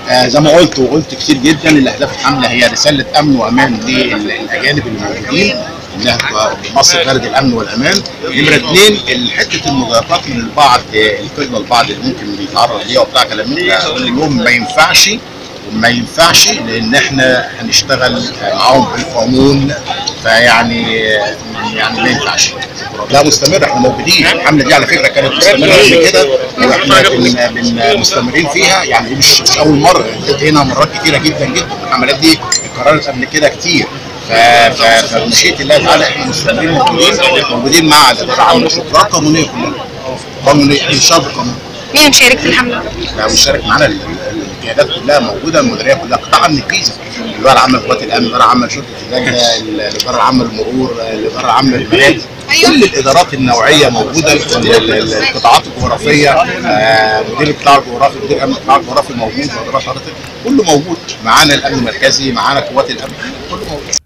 آه زي ما قلت وقلت كتير جدا الاهداف الحمله هي رساله امن وامان للاجانب اللي موجودين انها تبقى مصر بلد الامن والامان نمره اثنين حته المضايقات من البعض آه، الكلمه البعض اللي ممكن بيتعرض ليها وبتاع كلام من ده اقول لهم ما ينفعش ما ينفعش لان احنا هنشتغل معاهم بالقانون فيعني يعني ما ينفعش لا مستمر احنا موجودين الحمله دي على فكره كانت مستمره قبل كده واحنا بن بن مستمرين فيها يعني دي مش مش اول مره جت هنا مرات كتيره جدا جدا الحملات دي اتكررت قبل كده كتير ف- ف- فبمشيئه الله تعالى احنا مستمرين موجودين موجودين مع الدعم والشكرات قانونيه كلها قانونيه انشاء بالقانون مين مشارك في الحمله؟ لا مشارك معانا ال- ال- القيادات كلها موجوده المديريه كلها قطاع امن الجيزه الاداره العامه لقوات الامن الاداره العامه لشرطه اللجنه الاداره العامه للمرور الاداره العامه للمنازل كل الادارات النوعيه موجوده ال- ال- ال- القطاعات الجغرافيه آه، مدير القطاع الجغرافي مدير امن القطاع الجغرافي موجود حضرتك كله موجود معانا الامن المركزي معانا قوات الامن كله موجود